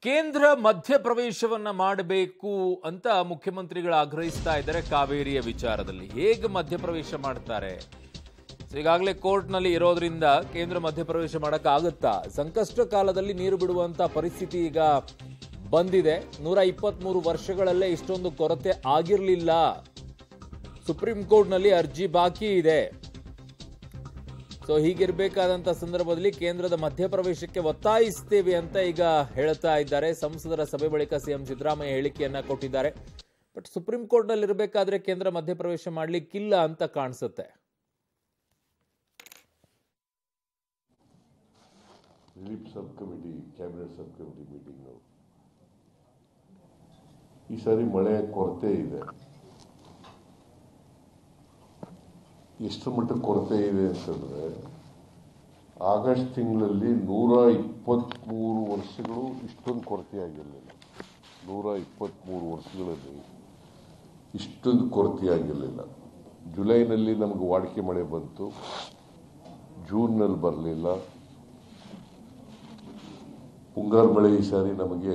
ಕೇಂದ್ರ ಮಧ್ಯಪ್ರವೇಶವನ್ನ ಮಾಡಬೇಕು ಅಂತ ಮುಖ್ಯಮಂತ್ರಿಗಳು ಆಗ್ರಹಿಸ್ತಾ ಇದ್ದಾರೆ ಕಾವೇರಿಯ ವಿಚಾರದಲ್ಲಿ ಹೇಗೆ ಮಧ್ಯಪ್ರವೇಶ ಮಾಡ್ತಾರೆ So, ಈಗಾಗಲೇ ಕೋರ್ಟ್ನಲ್ಲಿ ಇರೋದ್ರಿಂದ ಕೇಂದ್ರ ಮಧ್ಯಪ್ರವೇಶ ಮಾಡೋಕ್ಕಾಗುತ್ತಾ ಸಂಕಷ್ಟ ಕಾಲದಲ್ಲಿ ನೀರು ಬಿಡುವಂತ ಪರಿಸ್ಥಿತಿ ಈಗ ಬಂದಿದೆ ನೂರ ಇಪ್ಪತ್ಮೂರು ವರ್ಷಗಳಲ್ಲೇ ಇಷ್ಟೊಂದು ಕೊರತೆ ಆಗಿರಲಿಲ್ಲ ಸುಪ್ರೀಂ ಕೋರ್ಟ್ನಲ್ಲಿ ಅರ್ಜಿ ಬಾಕಿ ಇದೆ ಸೊ ಹೀಗಿರಬೇಕಾದಂತ ಸಂದರ್ಭದಲ್ಲಿ ಕೇಂದ್ರದ ಮಧ್ಯಪ್ರವೇಶಕ್ಕೆ ಒತ್ತಾಯಿಸ್ತೇವೆ ಅಂತ ಈಗ ಹೇಳ್ತಾ ಇದ್ದಾರೆ ಸಂಸದರ ಸಭೆ ಬಳಿಕ ಸಿಎಂ ಸಿದ್ದರಾಮಯ್ಯ ಹೇಳಿಕೆಯನ್ನ ಕೊಟ್ಟಿದ್ದಾರೆ ಬಟ್ ಸುಪ್ರೀಂ ಕೋರ್ಟ್ನಲ್ಲಿ ಇರಬೇಕಾದ್ರೆ ಕೇಂದ್ರ ಮಧ್ಯಪ್ರವೇಶ ಮಾಡ್ಲಿಕ್ಕಿಲ್ಲ ಅಂತ ಕಾಣಿಸುತ್ತೆ relief sub committee cabinet sub committee meeting ಈ ಸಾರಿ ಮಳೆ ಕೊರತೆ ಇದೆ ಎಷ್ಟು ಮಟ್ಟಕ್ಕೆ ಕೊರತೆ ಇದೆ ಅಂತಂದ್ರೆ ಆಗಸ್ಟ್ ತಿಂಗಳಲ್ಲಿ ನೂರ ಇಪ್ಪತ್ತ್ಮೂರು ವರ್ಷಗಳು ಇಷ್ಟೊಂದು ಕೊರತೆ ಆಗಿರಲಿಲ್ಲ ನೂರ ಇಪ್ಪತ್ತ್ಮೂರು ವರ್ಷಗಳಲ್ಲಿ ಇಷ್ಟೊಂದು ಕೊರತೆ ಆಗಿರಲಿಲ್ಲ ಜುಲೈನಲ್ಲಿ ನಮಗೆ ವಾಡಿಕೆ ಮಳೆ ಬಂತು ಜೂನ್ನಲ್ಲಿ ಬರಲಿಲ್ಲ ಮುಂಗಾರು ಮಳೆ ಈ ಸಾರಿ ನಮಗೆ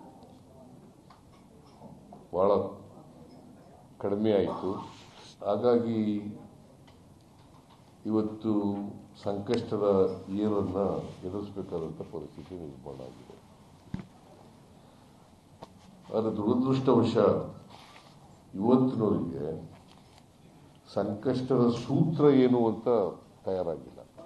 ಬಹಳ ಕಡಿಮೆ ಆಯಿತು ಹಾಗಾಗಿ ಇವತ್ತು ಸಂಕಷ್ಟದ ಏರನ್ನು ಎದುರಿಸಬೇಕಾದಂಥ ಪರಿಸ್ಥಿತಿ ನಿರ್ಮಾಣ ಆಗಿದೆ ಆದರೆ ದುರದೃಷ್ಟವಶ ಇವತ್ತಿನವರಿಗೆ ಸಂಕಷ್ಟದ ಸೂತ್ರ ಏನು ಅಂತ ತಯಾರಾಗಿಲ್ಲ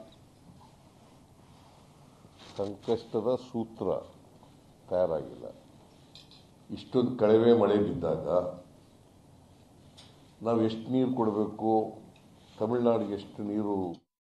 ಸಂಕಷ್ಟದ ಸೂತ್ರ ತಯಾರಾಗಿಲ್ಲ ಇಷ್ಟೊಂದು ಕಡಿಮೆ ಮಳೆ ಬಿದ್ದಾಗ ನಾವು ಎಷ್ಟು ನೀರು ಕೊಡಬೇಕು ತಮಿಳ್ನಾಡಿಗೆ ಎಷ್ಟು ನೀರು